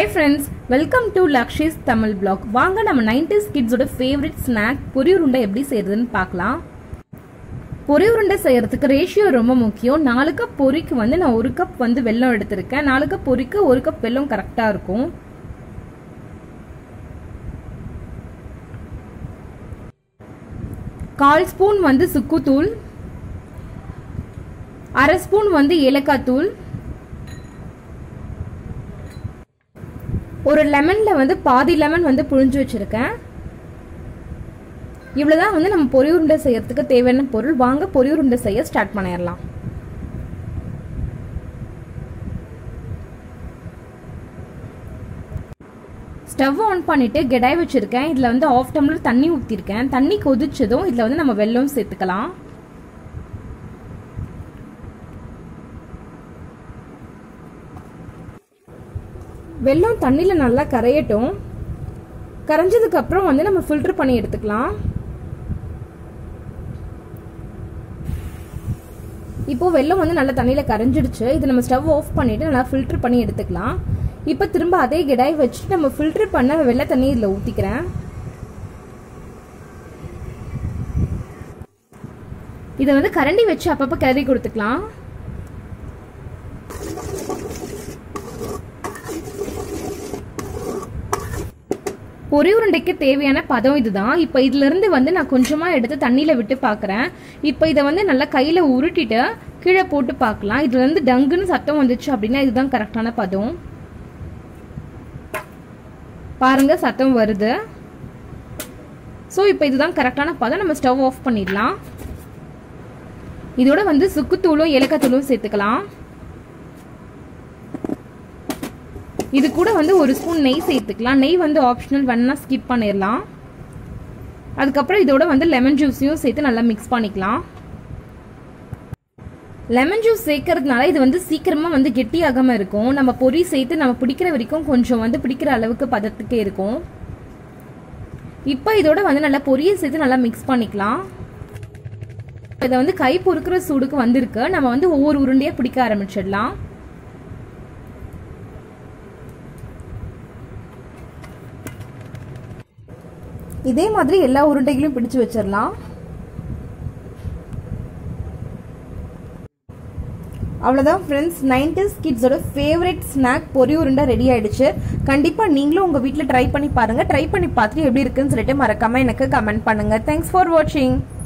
hi friends welcome to Lakshi's Tamil blog வாங்க நம்ம nineties கிட்ஸோட ஃபேவரட் ஸ்நாக் பொரி உருண்டை எப்படி செய்யறதுன்னு பார்க்கலாம் பொரி உருண்டை செய்யறதுக்கு ரேஷியோ ரொம்ப முக்கியம் நாலு கப் பொரிக்கு வந்து நான் ஒரு கப் வந்து வெல்லம் எடுத்திருக்கேன் நாலு கப் பொரிக்கு ஒரு கப் வெல்லம் கரெக்டாக இருக்கும் கால் ஸ்பூன் வந்து சுக்குத்தூள் அரை ஸ்பூன் வந்து ஏலக்காய் தூள் ஒரு லெமன்ல வந்து பாதி லெமன் வந்து புழிஞ்சு வச்சிருக்கேன் இவ்வளவுதான் வந்து நம்ம பொரி உருண்டை செய்யறதுக்கு தேவையான பொருள் வாங்க பொரி உருண்டை செய்ய ஸ்டார்ட் பண்ணிடலாம் ஸ்டவ் ஆன் பண்ணிட்டு கெடாய் வச்சிருக்கேன் இதுல வந்து ஆஃப் டம்ளர் தண்ணி ஊற்றிருக்கேன் தண்ணி கொதிச்சதும் இதுல வந்து நம்ம வெல்லம் சேர்த்துக்கலாம் வெல்லம் தண்ணியில் நல்லா கரையட்டும் கரைஞ்சதுக்கு அப்புறம் வந்து நம்ம ஃபில்டர் பண்ணி எடுத்துக்கலாம் இப்போ வெல்லம் வந்து நல்லா தண்ணியில் கரைஞ்சிடுச்சு இது நம்ம ஸ்டவ் ஆஃப் பண்ணிட்டு நல்லா ஃபில்டர் பண்ணி எடுத்துக்கலாம் இப்போ திரும்ப அதே கிடாய் வச்சுட்டு நம்ம ஃபில்டர் பண்ண வெள்ளை தண்ணி இதில் ஊற்றிக்கிறேன் இதை வந்து கரண்டி வச்சு அப்பப்போ கிளறி கொடுத்துக்கலாம் பொரி உருண்டைக்கு தேவையான பதம் இதுதான் இப்போ இதுல இருந்து வந்து நான் கொஞ்சமா எடுத்து தண்ணியில விட்டு பாக்குறேன் இப்போ இதை வந்து நல்லா கையில உருட்டிட்டு கீழே போட்டு பார்க்கலாம் இதுல இருந்து டங்குன்னு சத்தம் வந்துச்சு அப்படின்னா இதுதான் கரெக்டான பதம் பாருங்க சத்தம் வருது ஸோ இப்போ இதுதான் கரெக்டான பதம் நம்ம ஸ்டவ் ஆஃப் பண்ணிடலாம் இதோட வந்து சுக்குத்தூளும் ஏலக்காய் தூளும் சேர்த்துக்கலாம் இது கூட வந்து ஒரு ஸ்பூன் நெய் சேர்த்துக்கலாம் நெய் வந்து ஆப்ஷனல் வேணா ஸ்கிப் பண்ணிடலாம் அதுக்கப்புறம் இதோட வந்து லெமன் ஜூஸையும் சேர்த்து நல்லா மிக்ஸ் பண்ணிக்கலாம் லெமன் ஜூஸ் சேர்க்கறதுனால இது வந்து சீக்கிரமா வந்து கெட்டியாகாம இருக்கும் நம்ம பொரி சேர்த்து நம்ம பிடிக்கிற வரைக்கும் கொஞ்சம் வந்து பிடிக்கிற அளவுக்கு பதத்துக்கே இருக்கும் இப்போ இதோட வந்து நல்லா பொரியை சேர்த்து நல்லா மிக்ஸ் பண்ணிக்கலாம் இதை வந்து கை பொறுக்கிற சூடுக்கு வந்திருக்கு நம்ம வந்து ஒவ்வொரு உருண்டையாக பிடிக்க ஆரம்பிச்சிடலாம் இதே மாதிரி எல்லா உருண்டைகளையும் பிடிச்சு வச்சிடலாம் அவ்வளோதான் ஃப்ரெண்ட்ஸ் நைன்டிஸ் கிட்ஸோட ஃபேவரட் ஸ்நாக் பொரி உருண்டை ரெடி ஆயிடுச்சு கண்டிப்பாக நீங்களும் உங்கள் வீட்டில் ட்ரை பண்ணி பாருங்கள் ட்ரை பண்ணி பார்த்துட்டு எப்படி இருக்குன்னு சொல்லிட்டு மறக்காமல் எனக்கு கமெண்ட் பண்ணுங்கள் தேங்க்ஸ் ஃபார் வாட்சிங்